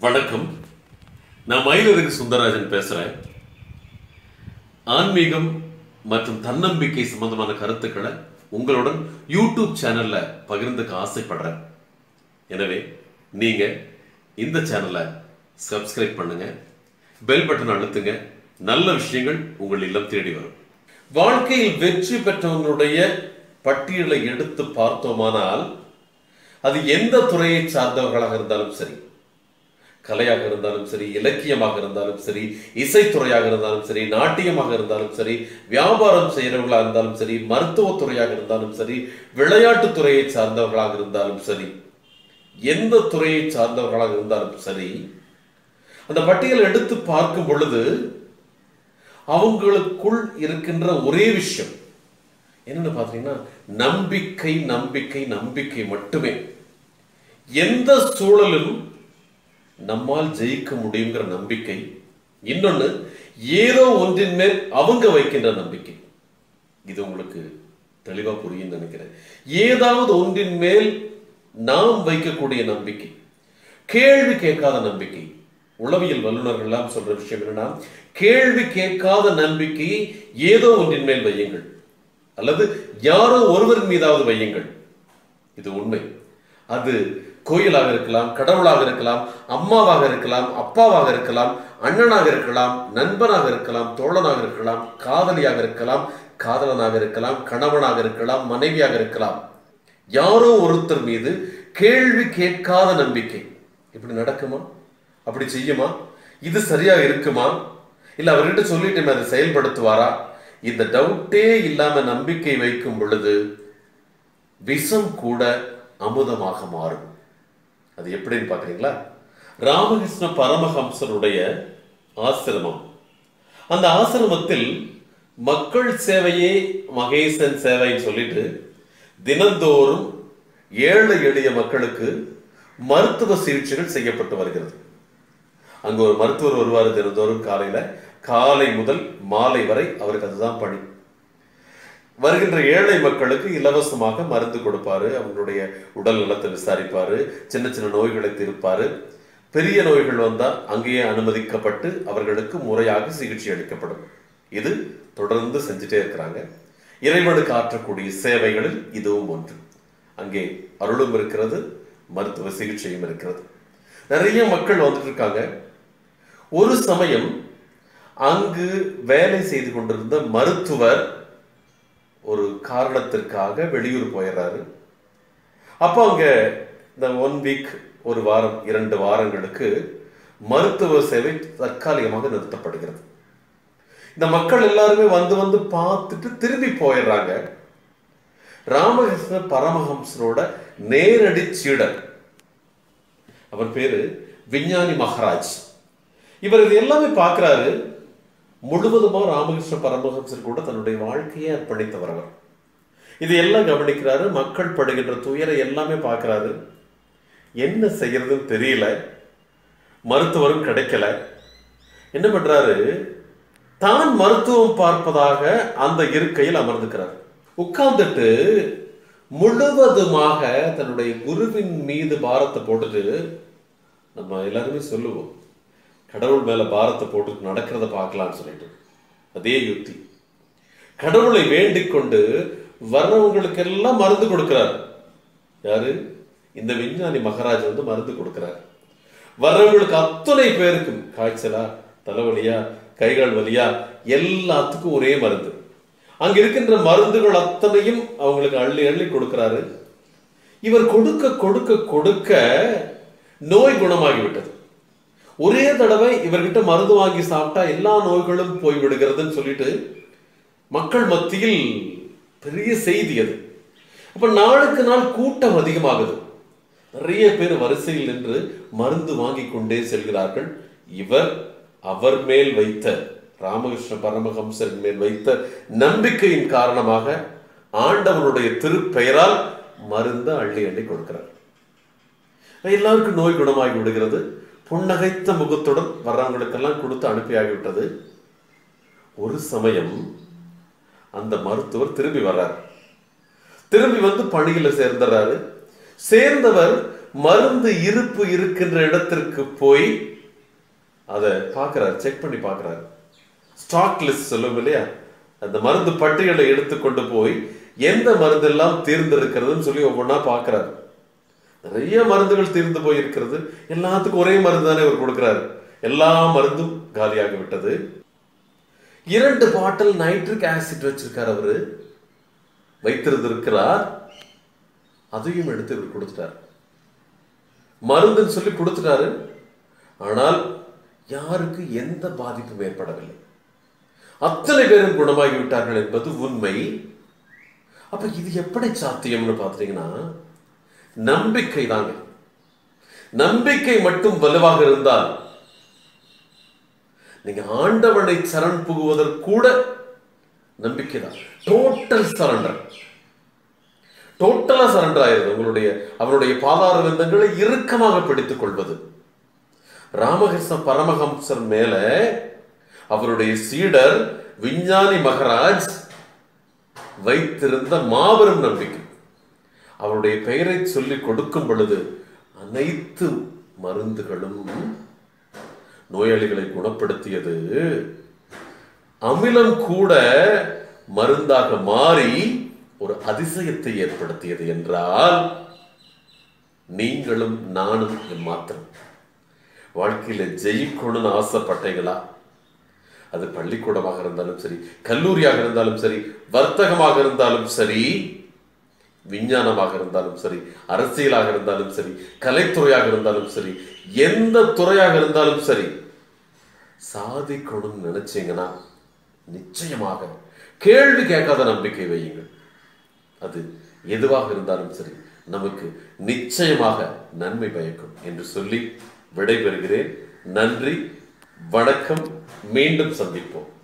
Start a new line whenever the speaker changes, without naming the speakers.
வணக்கம் நான் மயிலருக்கு சுந்தரராஜன் பேசுறேன் ஆன்மீகம் மற்றும் தன்னம்பிக்கை சம்பந்தமான கருத்துக்களை உங்களுடன் யூடியூப் சேனல்ல பகிர்ந்துக்க ஆசைப்படுறேன் எனவே நீங்க இந்த சேனலை சப்ஸ்கிரைப் பண்ணுங்க பெல் பட்டன் அழுத்துங்க நல்ல விஷயங்கள் உங்கள் இல்லம் தேடி வரும் வாழ்க்கையில் வெற்றி பெற்றவங்களுடைய பட்டியலை எடுத்து பார்த்தோமானால் அது எந்த துறையை சார்ந்தவர்களாக இருந்தாலும் சரி கலையாக இருந்தாலும் சரி இலக்கியமாக இருந்தாலும் சரி இசைத்துறையாக இருந்தாலும் சரி நாட்டியமாக இருந்தாலும் சரி வியாபாரம் செய்கிறவர்களாக இருந்தாலும் சரி மருத்துவத்துறையாக இருந்தாலும் சரி விளையாட்டுத் துறையை சார்ந்தவர்களாக இருந்தாலும் சரி எந்த துறையை சார்ந்தவர்களாக இருந்தாலும் சரி அந்த பட்டியலை எடுத்து பார்க்கும் பொழுது அவங்களுக்குள் இருக்கின்ற ஒரே விஷயம் என்னன்னு பார்த்தீங்கன்னா நம்பிக்கை நம்பிக்கை நம்பிக்கை மட்டுமே எந்த சூழலிலும் நம்மால் ஜெயிக்க முடியுங்கிற நம்பிக்கை இன்னொன்னு ஏதோ ஒன்றின் மேல் அவங்க வைக்கின்ற நம்பிக்கை இது உங்களுக்கு தெளிவா புரியும் நினைக்கிறேன் ஏதாவது ஒன்றின் மேல் நாம் வைக்கக்கூடிய நம்பிக்கை கேள்வி கேட்காத நம்பிக்கை உளவியல் வல்லுநர்கள் எல்லாம் சொல்ற விஷயம் என்னன்னா கேள்வி கேட்காத நம்பிக்கையை ஏதோ ஒன்றின் மேல் வையுங்கள் அல்லது யாரோ ஒருவரின் மீதாவது வையுங்கள் இது உண்மை அது கோயிலாக இருக்கலாம் கடவுளாக இருக்கலாம் அம்மாவாக இருக்கலாம் அப்பாவாக இருக்கலாம் அண்ணனாக இருக்கலாம் நண்பனாக இருக்கலாம் தோழனாக இருக்கலாம் காதலியாக இருக்கலாம் காதலனாக இருக்கலாம் கணவனாக இருக்கலாம் மனைவியாக இருக்கலாம் யாரோ ஒருத்தர் மீது கேள்வி கேட்காத நம்பிக்கை இப்படி நடக்குமா அப்படி செய்யுமா இது சரியா இருக்குமா இல்ல அவர்கிட்ட சொல்லிட்டு அதை செயல்படுத்துவாரா இந்த டவுட்டே இல்லாம நம்பிக்கை வைக்கும் பொழுது விஷம் கூட அமுதமாக மாறும் அது எப்படின்னு பாக்குறீங்களா ராமகிருஷ்ண பரமஹம்சருடைய ஆசிரமம் அந்த ஆசிரமத்தில் மக்கள் சேவையே மகேசன் சேவைன்னு சொல்லிட்டு தினந்தோறும் ஏழை எளிய மக்களுக்கு மருத்துவ சிகிச்சைகள் செய்யப்பட்டு வருகிறது அங்க ஒரு மருத்துவர் வருவார் தினந்தோறும் காலையில காலை முதல் மாலை வரை அவருக்கு அதுதான் பணி வருகின்ற ஏழை மக்களுக்கு இலவசமாக மருந்து கொடுப்பாரு அவங்களுடைய உடல் நலத்தை விசாரிப்பாரு சின்ன சின்ன நோய்களை தீர்ப்பாரு பெரிய நோய்கள் வந்தா அங்கேயே அனுமதிக்கப்பட்டு அவர்களுக்கு முறையாக சிகிச்சை அளிக்கப்படும் இது தொடர்ந்து செஞ்சுட்டே இருக்கிறாங்க இறைவனுக்கு ஆற்றக்கூடிய சேவைகளில் இதுவும் ஒன்று அங்கே அருளும் இருக்கிறது மருத்துவ சிகிச்சையும் இருக்கிறது நிறைய மக்கள் வந்துட்டு இருக்காங்க ஒரு சமயம் அங்கு வேலை செய்து கொண்டிருந்த மருத்துவர் ஒரு காரணத்திற்காக வெளியூர் போயிடுறாரு அப்போ அங்க இந்த ஒன் வீக் ஒரு வாரம் இரண்டு வாரங்களுக்கு மருத்துவ சேவை தற்காலிகமாக நிறுத்தப்படுகிறது இந்த மக்கள் எல்லாருமே வந்து வந்து பார்த்துட்டு திரும்பி போயிடுறாங்க ராமகிருஷ்ண பரமஹம்சரோட நேரடி சீடர் அவர் பேரு விஞ்ஞானி மகாராஜ் இவர் இது எல்லாமே பார்க்கிறாரு முழுவதுமா ராமகிருஷ்ண பரமஹம்சர் கூட தன்னுடைய வாழ்க்கையை அர்ப்பணித்தவர் அவர் இது எல்லாம் கவனிக்கிறாரு மக்கள் படுகின்ற துயரை எல்லாமே பார்க்கிறாரு என்ன செய்யறதுன்னு தெரியல மருத்துவரும் கிடைக்கல என்ன பண்றாரு தான் மருத்துவம் பார்ப்பதாக அந்த இருக்கையில் அமர்ந்துக்கிறார் உட்கார்ந்துட்டு முழுவதுமாக தன்னுடைய குருவின் மீது பாரத்தை போட்டுட்டு நம்ம எல்லாருமே சொல்லுவோம் கடவுள் மேல பாரத்தை போட்டு நடக்கிறத பார்க்கலாம்னு சொல்லிட்டு அதே யுக்தி கடவுளை வேண்டிக் கொண்டு வர்றவங்களுக்கு எல்லாம் மருந்து கொடுக்கிறார் யாரு இந்த விஞ்ஞானி மகாராஜ் வந்து மருந்து கொடுக்கிறார் வர்றவங்களுக்கு அத்தனை பேருக்கும் காய்ச்சலா தலைவலியா கைகால் வலியா எல்லாத்துக்கும் ஒரே மருந்து அங்க இருக்கின்ற மருந்துகள் அத்தனையும் அவங்களுக்கு அள்ளி அள்ளி கொடுக்கிறாரு இவர் கொடுக்க கொடுக்க கொடுக்க நோய் குணமாகிவிட்டது ஒரே தடவை இவர்கிட்ட மருந்து வாங்கி சாப்பிட்டா எல்லா நோய்களும் போய் விடுகிறதுன்னு சொல்லிட்டு மக்கள் மத்தியில் பெரிய செய்தி அது அப்ப நாளுக்கு நாள் கூட்டம் அதிகமாகுது நிறைய பேர் வரிசையில் நின்று மருந்து வாங்கி கொண்டே செல்கிறார்கள் இவர் அவர் மேல் வைத்த ராமகிருஷ்ண பரமஹம்சரின் மேல் வைத்த நம்பிக்கையின் காரணமாக ஆண்டவனுடைய திருப்பெயரால் மருந்து அள்ளி அள்ளி கொடுக்கிறார் எல்லாருக்கும் நோய் குணமாகி விடுகிறது புன்னகைத்த முகத்துடன் வர்றவங்களுக்கெல்லாம் கொடுத்து அனுப்பியாகிவிட்டது ஒரு சமயம் அந்த மருத்துவர் திரும்பி வர்றார் திரும்பி வந்து பணியில சேர்ந்துறாரு சேர்ந்தவர் மருந்து இருப்பு இருக்கின்ற இடத்திற்கு போய் அதை பார்க்கறாரு செக் பண்ணி பார்க்கறாரு ஸ்டாக் லிஸ்ட் சொல்லுவோம் இல்லையா அந்த மருந்து பட்டியலை எடுத்துக்கொண்டு போய் எந்த மருந்தெல்லாம் தீர்ந்திருக்கிறதுன்னு சொல்லி ஒவ்வொன்றா பார்க்கறாரு நிறைய மருந்துகள் தீர்ந்து போயிருக்கிறது எல்லாத்துக்கும் ஒரே மருந்து தானே அவர் கொடுக்கிறாரு எல்லா மருந்தும் காலியாகி விட்டது இரண்டு பாட்டில் நைட்ரிக் ஆசிட் வச்சிருக்கார் அவரு வைத்திருந்திருக்கிறார் அதையும் எடுத்து இவர் கொடுத்துட்டார் மருந்துன்னு சொல்லி கொடுத்துட்டாரு ஆனால் யாருக்கு எந்த பாதிப்பும் ஏற்படவில்லை அத்தனை பேரும் குணமாகி விட்டார்கள் என்பது உண்மை அப்ப இது எப்படி சாத்தியம்னு பார்த்தீங்கன்னா நம்பிக்கை தாங்க நம்பிக்கை மட்டும் வலுவாக இருந்தால் நீங்க ஆண்டவனை சரண் புகுவதற்கூட நம்பிக்கை தான் டோட்டல் சரண்டர் டோட்டலா சரண்டர் ஆயிருது உங்களுடைய அவருடைய பாதார விந்தங்களை இறுக்கமாக பிடித்துக் கொள்வது ராமகிருஷ்ண பரமஹம்சர் மேல அவருடைய சீடர் விஞ்ஞானி மகராஜ் வைத்திருந்த மாபெரும் நம்பிக்கை அவருடைய பெயரை சொல்லி கொடுக்கும் பொழுது அனைத்து மருந்துகளும் நோயாளிகளை குணப்படுத்தியது அமிலம் கூட மருந்தாக மாறி ஒரு அதிசயத்தை ஏற்படுத்தியது என்றால் நீங்களும் நானும் மாத்திரம் வாழ்க்கையில ஜெயிக்கணும்னு ஆசைப்பட்டீங்களா அது பள்ளிக்கூடமாக இருந்தாலும் சரி கல்லூரியாக இருந்தாலும் சரி வர்த்தகமாக இருந்தாலும் சரி விஞ்ஞானமாக இருந்தாலும் சரி அரசியலாக இருந்தாலும் சரி கலைத்துறையாக இருந்தாலும் சரி எந்த துறையாக இருந்தாலும் சரி சாதிக்கணும்னு நினைச்சீங்கன்னா நிச்சயமாக கேள்வி கேட்காத நம்பிக்கை வையுங்கள் அது எதுவாக இருந்தாலும் சரி நமக்கு நிச்சயமாக நன்மை பயக்கும் என்று சொல்லி விடைபெறுகிறேன் நன்றி வணக்கம் மீண்டும் சந்திப்போம்